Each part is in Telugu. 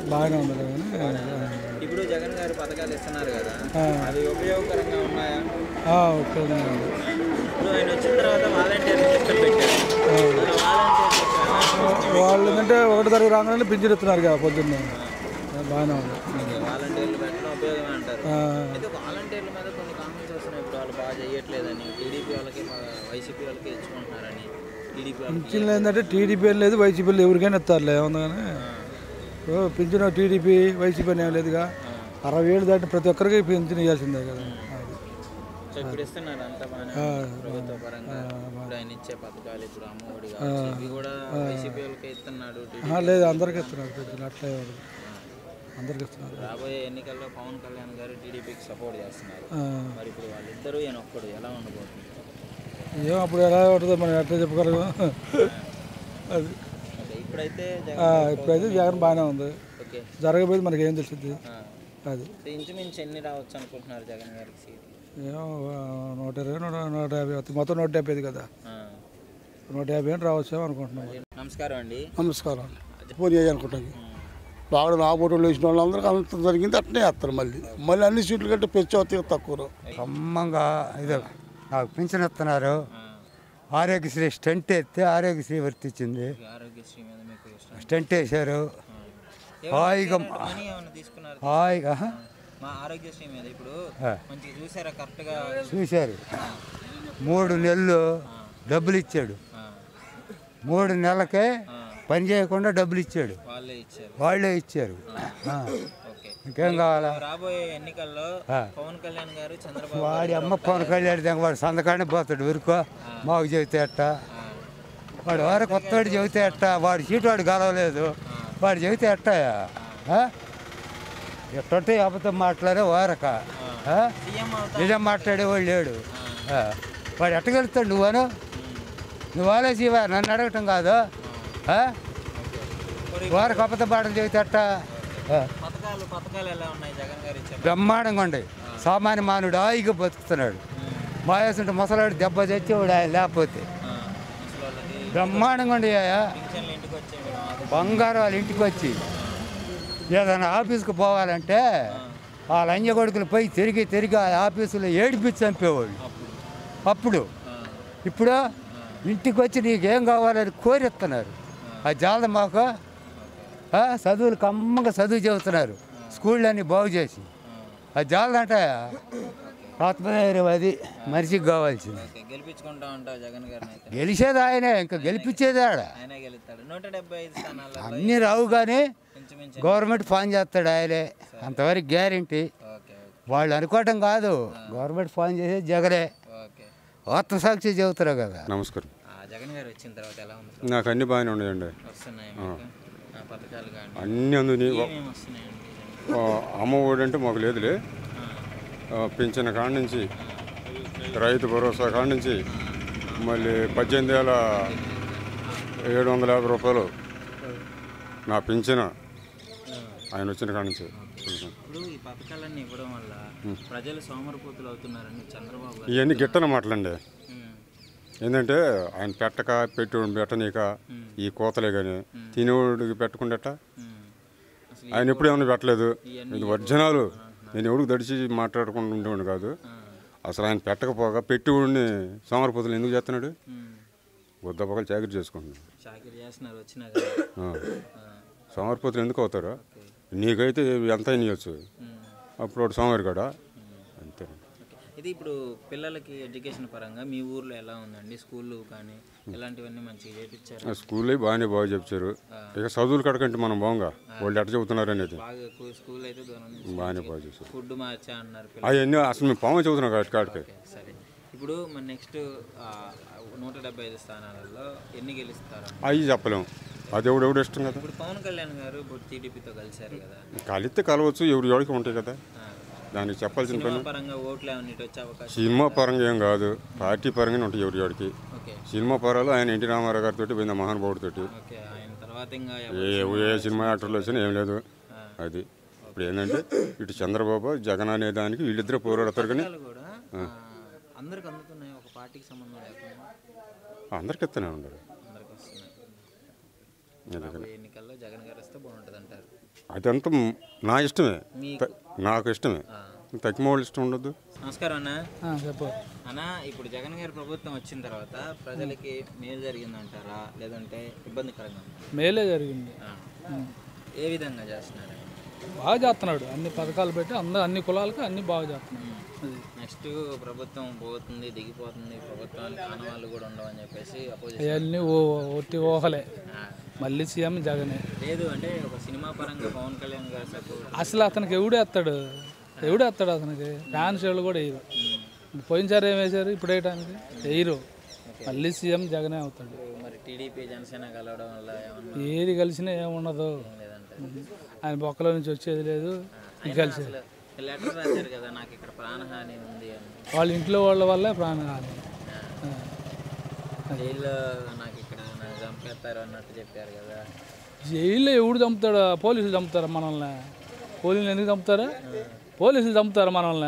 బాగానే ఉంది కానీ ఇప్పుడు జగన్ గారు పథకాలు ఇస్తున్నారు కదా ఆ. అవి ఉపయోగకరంగా ఉన్నాయా ఆ, ఓకే ఉంది. ఇప్పుడు ఆయన వచ్చిన తర్వాత వాలంటీర్ సిస్టమ్ పెట్టారు అలా వాలంటీర్ సిస్టమ్ వాళ్ళు ఏంటంటే ఒకటి తరగతి రాగానే పింఛన్ ఇస్తున్నారు కదా పొద్దున్నే బాగానే ఉంది వాలంటీర్లు పెట్టడం ఉపయోగమే అంటారు ఆ, అయితే వాలంటీర్ల మీద కొన్ని కామెంట్స్ వస్తున్నాయి ఇప్పుడు వాళ్ళు బాగా చేయట్లేదని టీడీపీ వాళ్ళకి వైసీపీ వాళ్ళకి ఇచ్చుకుంటున్నారని టీడీపీ వాళ్ళకి పింఛన్లు ఏంటంటే టీడీపీ లేదు వైసీపీ ఎవరికైనా ఇస్తారులే ఏముంది కానీ ఇప్పుడు పింఛన్ టీడీపీ వైసీపీ అని ఏం లేదుగా అరవై ఏళ్ళు దాటి ప్రతి ఒక్కరికి పింఛన్ ఇవ్వాల్సిందే కదా అది. సో ఇప్పుడు ఇస్తున్నారు అంతా బాగానే ఉంది. ప్రభుత్వ పరంగా ఇప్పుడు ఆయన ఇచ్చే పథకాలు ఇప్పుడు అమ్మఒడి కావచ్చు ఇవి కూడా వైసీపీ వాళ్ళకి ఇస్తున్నాడు టీడీపీ ఆ, లేదు అందరికి ఇస్తున్నారు పింఛన్ అట్లే ఉండదు. అందరికి ఇస్తున్నారు రాబోయే ఎన్నికల్లో పవన్ కళ్యాణ్ గారు టీడీపీకి సపోర్ట్ చేస్తున్నారు ఆ, మరి ఇప్పుడు వాళ్ళిద్దరూ ఈయన ఒక్కడు ఎలా ఉండబోతుంది ఏం అప్పుడు ఎలా ఉంటుందో మనం ఎట్లా చెప్పగలము అది ఓకే ఇప్పుడైతే ఆ, జగన్ ఇప్పుడైతే జగన్ బాగానే ఉంది ఓకే జరగబోయేది మనకి ఏం తెలిసింది ఆ. అది సో ఇంచుమించు ఎన్ని రావచ్చు అనుకుంటున్నారు జగన్ గారికి సీట్ ఏమో ఆ, నూట ఇరవై నూట నూట యాభై వస్తుంది. మొత్తం నూట డెబ్బై ఐదు కదా ఆ. నూట యాభై అని రావచ్చేమో అనుకుంటున్నాం నమస్కారం అండి నమస్కారం ఫోన్ చేయాలనుకుంటాను బాగా నా ఫోటోలు వేసిన వాళ్ళందరికీ అంత జరిగింది అట్నే వేస్తారు మళ్ళీ మళ్ళీ అన్ని సీట్లు కంటే పెంచవచ్చు తక్కువ ఖమ్మంగా ఇది నాకు పింఛన్ ఇస్తున్నారు ఆరోగ్యశ్రీ స్టెంట్ ఎత్తే ఆరోగ్యశ్రీ వర్తించింది ఆరోగ్యశ్రీ మీద మీకు ఇష్టం స్టెంట్ వేశారు ఏమన్నా హాయిగా ఇచ్చారా? మనీ ఏమైనా తీసుకున్నారు హాయిగా మా ఆరోగ్యశ్రీ మీద ఇప్పుడు ఆ. మంచిగా చూసారా కరెక్ట్గా చూశారు మూడు నెలలు డబ్బులు ఇచ్చాడు ఆ, మూడు నెలలకే ఆ, పని చేయకుండా డబ్బులు ఇచ్చాడు వాళ్ళే ఇచ్చారు వాళ్ళే ఇచ్చారు ఆ. ఓకే ఇంకేం కావాలా రాబోయే ఎన్నికల్లో ఆ. పవన్ కళ్యాణ్ గారు చంద్రబాబు వాడి అమ్మ పవన్ కళ్యాణ్ దగ్గర వాడు సంతకానే పోతాడు ఊరుకో మాకు చెబితే అట్ట వాడు వారు కొత్తవాడు చెబితే అట్ట వాడు సీటు వాడు గలవలేదు వాడు చెబితే అట్టయా ఎట్టంటే అబద్ధం మాట్లాడే వారక ఆ? సీఎం అవుతా నిజం మాట్లాడేవాడు లేడు ఆ. వాడు ఎట్టగలుగుతాడు నువ్వను నువ్వు ఆలోచివా నన్ను అడగటం కాదు ఆ? వారికి అబద్ధం మాటలు చెబితే అట్ట ఆ. పథకాలు పథకాలు ఎలా ఉన్నాయి జగన్ గారు ఇచ్చే బ్రహ్మాండంగా ఉండే సామాన్య మానవుడు హాయిగా బతుకుతున్నాడు మాయాసుంటే ముసలాడు దెబ్బ తెచ్చేవాడు ఆయన లేకపోతే ఆ, ముసలోళ్ళకి బ్రహ్మాండంగా ఉండేయా పింఛన్లు ఇంటికి వచ్చే మీరు ఆదు- బంగారు వాళ్ళ ఇంటికి వచ్చి ఏదైనా ఆఫీస్కి పోవాలంటే ఆ లంజ కొడుకులు పోయి తిరిగి తిరిగి ఆ ఆఫీసులో ఏడిపించి చంపేవాళ్ళు అప్పుడు ఇప్పుడు ఇంటికి వచ్చి నీకేం కావాలని కోరిస్తున్నారు ఆ జాలద మాకు ఆ, చదువులు కమ్మగా చదువు చెబుతున్నారు స్కూళ్ళన్నీ బాగు చేసి ఆ జాలదంట ఆత్మధైర్యం అది మనిషికి కావాల్సింది ఓకే గెలిపించుకుంటా ఉంటావు జగన్ గారిని అయితే గెలిచేది ఆయనే ఇంకా గెలిపించేది ఆడ ఆయనే గెలుస్తాడు నూట డెబ్బై ఐదు స్థానాల్లో అన్నీ రావు కానీ ఇంచుమించు గవర్నమెంట్ ఫాన్ చేస్తాడు ఆయనే అంతవరకు గ్యారంటీ ఓకే ఓకే వాళ్ళు అనుకోవటం కాదు గవర్నమెంట్ ఫాన్ చేసేది జగనే ఓకే ఆత్మసాక్షి చెబుతారు కదా నమస్కారం ఆ, జగన్ గారు వచ్చిన తర్వాత ఎలా ఉంది నాకు అన్ని బాగానే ఉన్నాయండి వస్తున్నాయి మీకు ఆ, పథకాలు కానీ అన్ని అందుని ఏమేమి వస్తున్నాయండి అమ్మ ఒడి అంటే మాకు లేదులే ఆ, పింఛన్ కాడ నుంచి రైతు భరోసా కాడ నుంచి మళ్ళీ పద్దెనిమిది వేల ఏడు వందల యాభై రూపాయలు నా పింఛన ఆయన వచ్చిన కాడ నుంచి ఇప్పుడు ఈ పథకాలన్నీ ఇవ్వడం వల్ల ప్రజలు సోమరిపోతులు అవుతున్నారని చంద్రబాబు గారు ఇవన్నీ గిట్టన మాటలండి ఉమ్, ఏంటంటే ఆయన పెట్టక పెట్టి పెట్టనీక ఈ కోతలే కానీ తినేవాడికి పెట్టకుండా ఉమ్. అసలు ఆయన ఎప్పుడు ఏమైనా పెట్టలేదు ఇది ఒరిజినాలు నేను ఎవడికి దడిచి మాట్లాడకుండా ఉండేవాడు కాదు అసలు ఆయన పెట్టకపోగా పెట్టివాడిని సోమరపోతులు ఎందుకు చేస్తున్నాడు ఉమ్, వద్దపక్కలు చాకరీ చేసుకుంటున్నాడు చాకరీ చేస్తున్నారు వచ్చినా కదా ఆ. ఆ, సోమరిపోతులు ఎందుకు అవుతారు నీకైతే ఎంత ఇవ్వచ్చు ఉమ్. అప్పుడు వాడు సోమరి కాడా అంతే ఓకే. ఇది ఇప్పుడు పిల్లలకి ఎడ్యుకేషన్ పరంగా మీ ఊర్లో ఎలా ఉందండి స్కూళ్ళు కానీ ఇలాంటివన్నీ మంచిగా చేపించారు ఆ స్కూల్లో బాగానే బాగా చెప్తారు ఇక చదువులు కడకంటే మనం బాగుగా వాళ్ళు ఎట్ట చెబుతున్నారు అనేది బాగా ఎక్కువ స్కూల్ అయితే దూరం నుంచి బాగానే బాగా చేశారు ఫుడ్ మార్చా అన్నారు పిల్లలు అవన్నీ అసలు మేము పాము చదువుతున్నాం కాటి కాడికి ఓకే, సరే ఇప్పుడు మన నెక్స్ట్ నూట డెబ్బై ఐదు స్థానాలలో ఎన్ని గెలుస్తారు అవి చెప్పలేము అది ఎవడు ఎవడు ఇష్టం కదా ఇప్పుడు పవన్ కళ్యాణ్ గారు ఇప్పుడు టీడీపీతో కలిశారు కదా కలిస్తే కలవచ్చు ఎవరు ఎవరికి ఉంటాయి కదా ఆ, దానికి చెప్పాల్సిన సినిమా పని పరంగా ఓట్లు ఏమన్నా ఇటు వచ్చే అవకాశం సినిమా పరంగా ఏం కాదు పార్టీ పరంగానే ఉంటాయి ఎవరి ఎవరికి ఓకే సినిమా పరాలు ఆయన ఎన్టీ రామారావు గారితో పోయింది మహానుభావుడితో ఓకే ఆయన తర్వాత ఇంకా ఏ ఏ సినిమా యాక్టర్లు వచ్చినా ఏం లేదు అది ఇప్పుడు ఏంటంటే ఇటు చంద్రబాబు జగన్ అనే దానికి వీళ్ళిద్దరు పోరాడతారు కానీ పథకాలు కూడా ఆ, అందరికి అందుతున్నాయి ఒక పార్టీకి సంబంధం లేకుండా అందరికి ఇస్తూనే ఉండరు అందరికి వస్తున్నాయి రాబోయే ఎన్నికల్లో జగన్ గారు వస్తే బాగుంటుంది అంటారు అదంతా నా ఇష్టమే మీకు నాకు ఇష్టమే తక్కువ వాళ్ళు ఇష్టం ఉండదు నమస్కారం అన్న చెప్పు అన్న ఇప్పుడు జగన్ గారి ప్రభుత్వం వచ్చిన తర్వాత ప్రజలకి మేలు జరిగిందంటారా లేదంటే ఇబ్బందికరంగా ఉందా? మేలే జరిగింది ఆ. ఏ విధంగా చేస్తున్నారు బాగా చేస్తున్నాడు అన్ని పథకాలు పెట్టి అందరు అన్ని కులాలకు అన్ని బాగా చేస్తున్నాడు అది నెక్స్ట్ ప్రభుత్వం పోతుంది దిగిపోతుంది ప్రభుత్వానికి ఆనవాళ్ళు కూడా ఉండవని చెప్పేసి అపోజిషన్ అవన్నీ ఓ ఒట్టి ఊహలే మళ్ళీ సీఎం జగనే లేదు అంటే ఒక సినిమా పరంగా పవన్ కళ్యాణ్ గారు సపోర్ట్ అసలు అతనికి ఎవడేస్తాడు ఎవడేస్తాడు అతనికి ఫ్యాన్స్ వాళ్ళు కూడా వేయరు పోయినసారి ఏం వేశారు ఇప్పుడు వేయడానికి వేయరు మళ్ళీ సీఎం జగనే అవుతాడు మరి టీడీపీ జనసేన కలవడం వల్ల ఏమన్నా ఏది కలిసినా ఏముండదు లేదంటే ఆయన బొక్కలో నుంచి వచ్చేది లేదు ఇది కలిసి అసలు లెటర్ రాశారు కదా నాకు ఇక్కడ ప్రాణహాని ఉంది అని వాళ్ళ ఇంట్లో వాళ్ళ వల్లే ప్రాణహాని ఆ. జైల్లో నాకు ఇక్కడ నాకు చంపేస్తారు అన్నట్టు చెప్పారు కదా జైల్లో ఎవడు చంపుతాడు పోలీసులు చంపుతారా మనల్ని పోలీసులు ఎందుకు చంపుతారా పోలీసులు చంపుతారా మనల్ని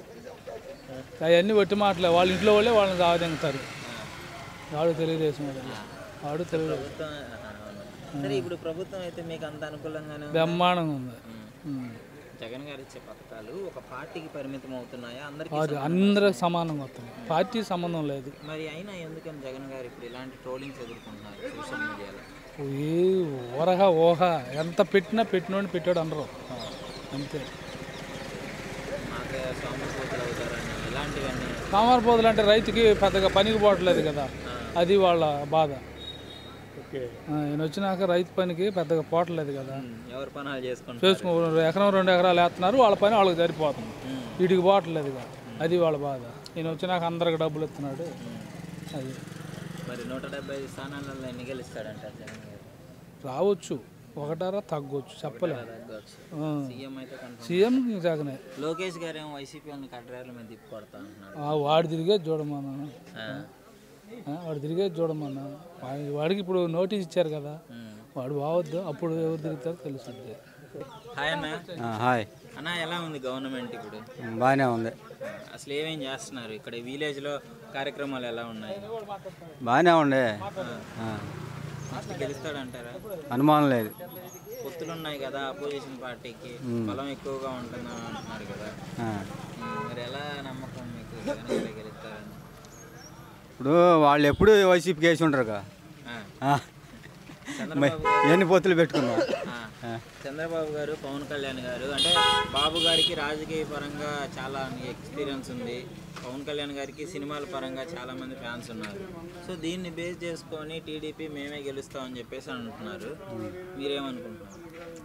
అవన్నీ ఒట్టి మాటలే వాళ్ళ ఇంట్లో వాళ్ళే వాళ్ళని సాగదింగుతారు వాడు తెలుగుదేశం వాడు వాడు తెలుగుదేశం ప్రభుత్వం ఆహా, అవును. సరే ఇప్పుడు ప్రభుత్వం అయితే మీకు అంత అనుకూలంగానే ఉందా? బ్రహ్మాండంగా ఉంది ఉమ్. ఉమ్. జగన్ గారు ఇచ్చే పథకాలు ఒక పార్టీకి పరిమితం అవుతున్నాయా అందరికీ వాడు అందరికి సమానంగా వస్తుంది పార్టీ సంబంధం లేదు మరి అయినా ఎందుకని జగన్ గారు ఇప్పుడు ఇలాంటి ట్రోలింగ్స్ ఎదుర్కొంటున్నారు సోషల్ మీడియాలో ఏ ఊరహ ఊహ ఎంత పెట్టినా పెట్టినోడిని పెట్టాడు అనరు అంతే మాకే సోమపోతులు అవుతారని ఇలాంటివన్నీ కామరపోతులు అంటే రైతుకి పెద్దగా పనికి పోవట్లేదు కదా అది వాళ్ళ బాధ ఆ, ఈయన వచ్చినాక రైతు పనికి పెద్దగా పోవట్లేదు కదా ఉమ్, ఎవరి పనాలు చేసుకుంటారు చేసుకో ఎకరం రెండు ఎకరాలు వేస్తున్నారు వాళ్ళ పని వాళ్ళకి సరిపోతుంది వీటికి పోవట్లేదు కదా అది వాళ్ళ బాధ ఈయన వచ్చినాక అందరికి డబ్బులు ఇస్తున్నాడు అది మరి నూట డెబ్బై ఐదు స్థానాలలో ఎన్ని గెలుస్తాడంట జగన్ గారు రావచ్చు ఒకటారా తగ్గొచ్చు చెప్పలేము తగ్గవచ్చు ఆ. సీఎం అయితే కన్ఫర్మ్ సీఎం జగనే లోకేష్ గారు ఏమో వైసీపీ వాళ్ళని కడ్రాయల మీద తిప్పి కొడతా అంటున్నాడు ఆ, వాడు తిరిగే చూడమన్నా ఆ. ఆ, వాడు తిరిగే చూడమన్నా వాడి- వాడికి ఇప్పుడు నోటీస్ ఇచ్చారు కదా ఉమ్. వాడు బావద్దు అప్పుడు ఎవరు తిరుగుతారో తెలుస్తుంది హాయ్ అన్న హాయ్ అన్న ఎలా ఉంది గవర్నమెంట్ ఇప్పుడు బాగానే ఉంది అసలు ఏమేం చేస్తున్నారు ఇక్కడ విలేజ్ లో కార్యక్రమాలు ఎలా ఉన్నాయి బాగానే ఉండే నెక్స్ట్ గెలుస్తాడంటారా అనుమానం లేదు పొత్తులు ఉన్నాయి కదా అపోజిషన్ పార్టీకి బలం ఎక్కువగా ఉంటుందని అంటున్నారు కదా ఆ. ఉమ్, మరి ఎలా నమ్మకం మీకు జగన్ గారే గెలుస్తారని ఇప్పుడు వాళ్ళు ఎప్పుడు వైసీపీకి వేసి ఉంటారుగా ఆ. ఆ. చంద్రబాబు ఎన్ని పొత్తులు పెట్టుకున్నా ఆ. చంద్రబాబు గారు పవన్ కళ్యాణ్ గారు అంటే బాబు గారికి రాజకీయ పరంగా చాలా ఎక్స్పీరియన్స్ ఉంది పవన్ కళ్యాణ్ గారికి సినిమాల పరంగా చాలా మంది ఫ్యాన్స్ ఉన్నారు సో దీన్ని బేస్ చేసుకొని టీడీపీ మేమే గెలుస్తామని చెప్పేసి అంటున్నారు మీరేమనుకుంటున్నారు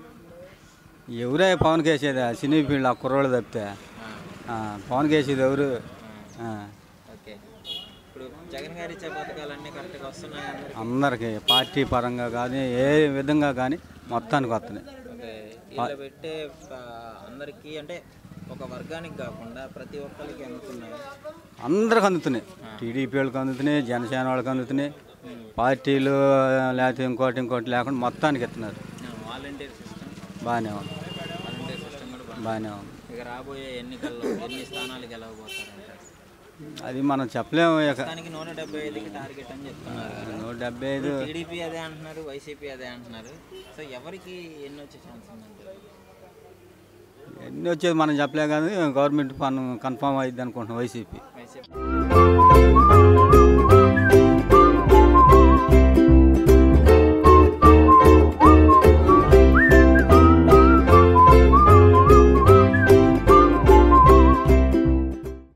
ఎవరే పవన్ కేసేది సినీ ఫీల్డ్ ఆ కుర్రోళ్ళు తప్పితే ఆ, పవన్ కేసేది ఎవరు ఆ. ఓకే ఇప్పుడు జగన్ గారు ఇచ్చే పథకాలన్నీ కరెక్ట్గా వస్తున్నాయి అందరికి అందరికి పార్టీ పరంగా కానీ ఏ విధంగా కానీ మొత్తానికి వస్తున్నాయి ఓకే ఇలా పెట్టే ఆ, అందరికీ అంటే ఒక వర్గానికి కాకుండా ప్రతి ఒక్కరికి అందుతున్నాయి అందరికి అందుతున్నాయి టీడీపీ వాళ్ళకి అందుతున్నాయి జనసేన వాళ్ళకి అందుతున్నాయి పార్టీలు లేకపోతే ఇంకోటి ఇంకోటి లేకుండా మొత్తానికి ఎత్తున్నారు వాలంటీర్ సిస్టమ్ బాగానే ఉంది వాలంటీర్ సిస్టమ్ కూడా బాగుంది. బాగానే ఉంది ఇక రాబోయే ఎన్నికల్లో ఎన్ని స్థానాలు గెలవబోతారంట అది మనం చెప్పలేము ఇక దానికి నూట డెబ్బై ఐదుకి టార్గెట్ అని చెప్తున్నారు కదా. నూట డెబ్బై ఐదు టీడీపీ అదే అంటున్నారు వైసీపీ అదే అంటున్నారు సో ఎవరికి ఎన్ని వచ్చే ఛాన్స్ ఉందంటే ఎన్ని వచ్చేది మనం చెప్పలేం కానీ గవర్నమెంట్ పన్ను కన్ఫామ్ అయ్యిద్ది అనుకుంటున్నాం వైసీపీ వైసీపీ